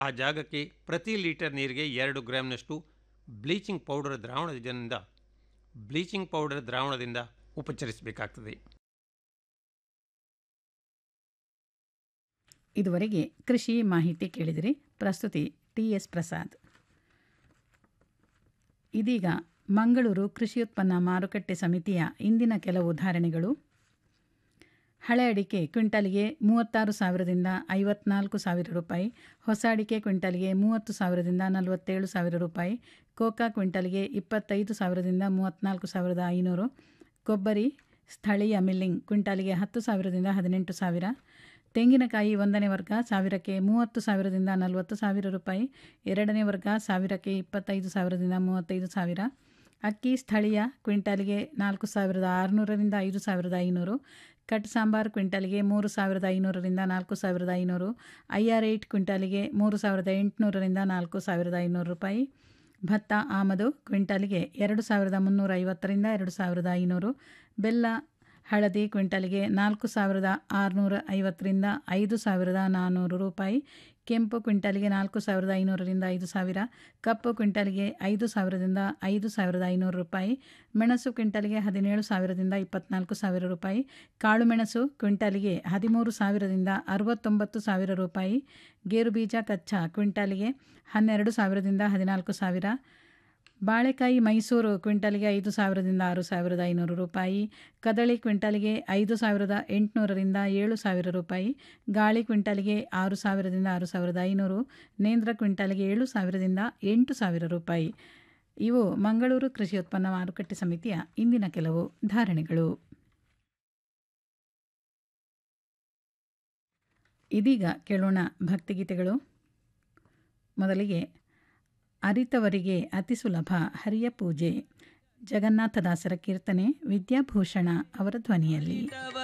ಆ ಜಾಗಕ್ಕೆ ಪ್ರತಿ ಲೀಟರ್ ನೀರಿಗೆ ಎರಡು ಗ್ರಾಮ್ನಷ್ಟು ಬ್ಲೀಚಿಂಗ್ ಪೌಡರ್ ದ್ರಾವಣದಿಂದ ಬ್ಲೀಚಿಂಗ್ ಪೌಡರ್ ದ್ರಾವಣದಿಂದ ಉಪಚರಿಸಬೇಕಾಗ್ತದೆ ಇದುವರೆಗೆ ಕೃಷಿ ಮಾಹಿತಿ ಕೇಳಿದಿರಿ ಪ್ರಸ್ತುತಿ ಟಿ ಎಸ್ ಪ್ರಸಾದ್ ಇದೀಗ ಮಂಗಳೂರು ಕೃಷಿ ಉತ್ಪನ್ನ ಮಾರುಕಟ್ಟೆ ಸಮಿತಿಯ ಇಂದಿನ ಕೆಲವು ಧಾರಣೆಗಳು ಹಳೆ ಅಡಿಕೆ ಕ್ವಿಂಟಲ್ಗೆ ಮೂವತ್ತಾರು ಸಾವಿರದಿಂದ ಐವತ್ನಾಲ್ಕು ಸಾವಿರ ರೂಪಾಯಿ ಹೊಸ ಅಡಿಕೆ ಕ್ವಿಂಟಲ್ಗೆ ಮೂವತ್ತು ಸಾವಿರದಿಂದ ನಲವತ್ತೇಳು ಸಾವಿರ ರೂಪಾಯಿ ಕೋಕಾ ಕ್ವಿಂಟಲ್ಗೆ ಇಪ್ಪತ್ತೈದು ಸಾವಿರದಿಂದ ಮೂವತ್ತ್ನಾಲ್ಕು ಸಾವಿರದ ಐನೂರು ಕೊಬ್ಬರಿ ಸ್ಥಳೀಯ ಮಿಲ್ಲಿಂಗ್ ಕ್ವಿಂಟಲ್ಗೆ ಹತ್ತು ಸಾವಿರದಿಂದ ಹದಿನೆಂಟು ಸಾವಿರ ತೆಂಗಿನಕಾಯಿ ಒಂದನೇ ವರ್ಗ ಸಾವಿರಕ್ಕೆ ಮೂವತ್ತು ಸಾವಿರದಿಂದ ನಲವತ್ತು ಸಾವಿರ ರೂಪಾಯಿ ಎರಡನೇ ವರ್ಗ ಸಾವಿರಕ್ಕೆ ಇಪ್ಪತ್ತೈದು ಸಾವಿರದಿಂದ ಮೂವತ್ತೈದು ಸಾವಿರ ಅಕ್ಕಿ ಸ್ಥಳೀಯ ಕ್ವಿಂಟಲ್ಗೆ ನಾಲ್ಕು ಸಾವಿರದ ಆರುನೂರರಿಂದ ಐದು ಸಾವಿರದ ಐನೂರು ಕಟ್ ಸಾಂಬಾರ್ ಕ್ವಿಂಟಲ್ಗೆ ಮೂರು ಸಾವಿರದ ಐನೂರರಿಂದ ನಾಲ್ಕು ಸಾವಿರದ ಐನೂರು ಐ ಆರ್ ಏಯ್ಟ್ ಕ್ವಿಂಟಲ್ಗೆ ಮೂರು ಸಾವಿರದ ಎಂಟುನೂರರಿಂದ ನಾಲ್ಕು ಸಾವಿರದ ಐನೂರು ರೂಪಾಯಿ ಭತ್ತ ಆಮದು ಕ್ವಿಂಟಲ್ಗೆ ಎರಡು ಸಾವಿರದ ಮುನ್ನೂರ ಐವತ್ತರಿಂದ ಎರಡು ಸಾವಿರದ ಐನೂರು ಬೆಲ್ಲ ಹಳದಿ ಕ್ವಿಂಟಲ್ಗೆ ನಾಲ್ಕು ಸಾವಿರದ ಆರುನೂರ ಐವತ್ತರಿಂದ ಐದು ಸಾವಿರದ ನಾನ್ನೂರು ರೂಪಾಯಿ ಕೆಂಪು ಕ್ವಿಂಟಲ್ಗೆ ನಾಲ್ಕು ಸಾವಿರದ ಐನೂರರಿಂದ ಐದು ಸಾವಿರ ಕಪ್ಪು ಕ್ವಿಂಟಲ್ಗೆ ಐದು ಸಾವಿರದಿಂದ ಐದು ಸಾವಿರದ ಐನೂರು ರೂಪಾಯಿ ಮೆಣಸು ಕ್ವಿಂಟಲ್ಗೆ ಹದಿನೇಳು ಸಾವಿರದಿಂದ ಇಪ್ಪತ್ನಾಲ್ಕು ಸಾವಿರ ರೂಪಾಯಿ ಕಾಳುಮೆಣಸು ಕ್ವಿಂಟಲ್ಗೆ ಹದಿಮೂರು ಸಾವಿರದಿಂದ ಅರವತ್ತೊಂಬತ್ತು ಸಾವಿರ ರೂಪಾಯಿ ಗೇರುಬೀಜ ಕಚ್ಚಾ ಕ್ವಿಂಟಲ್ಗೆ ಹನ್ನೆರಡು ಸಾವಿರದಿಂದ ಹದಿನಾಲ್ಕು ಸಾವಿರ ಬಾಳೆಕಾಯಿ ಮೈಸೂರು ಕ್ವಿಂಟಲ್ಗೆ ಐದು ಸಾವಿರದಿಂದ ಆರು ಸಾವಿರದ ಐನೂರು ರೂಪಾಯಿ ಕದಳಿ ಕ್ವಿಂಟಲ್ಗೆ ಐದು ಸಾವಿರದ ಎಂಟುನೂರರಿಂದ ಏಳು ಸಾವಿರ ರೂಪಾಯಿ ಗಾಳಿ ಕ್ವಿಂಟಲ್ಗೆ ಆರು ಸಾವಿರದಿಂದ ಆರು ಸಾವಿರದ ಐನೂರು ನೇಂದ್ರ ಕ್ವಿಂಟಲ್ಗೆ ಏಳು ಸಾವಿರದಿಂದ ಎಂಟು ಸಾವಿರ ರೂಪಾಯಿ ಇವು ಮಂಗಳೂರು ಕೃಷಿ ಉತ್ಪನ್ನ ಮಾರುಕಟ್ಟೆ ಸಮಿತಿಯ ಇಂದಿನ ಕೆಲವು ಧಾರಣೆಗಳು ಇದೀಗ ಕೇಳೋಣ ಭಕ್ತಿಗೀತೆಗಳು ಮೊದಲಿಗೆ ಅರಿತವರಿಗೆ ಅತಿ ಸುಲಭ ಹರಿಯ ಪೂಜೆ ಜಗನ್ನಾಥದಾಸರ ಕೀರ್ತನೆ ವಿದ್ಯಾಭೂಷಣ ಅವರ ಧ್ವನಿಯಲ್ಲಿ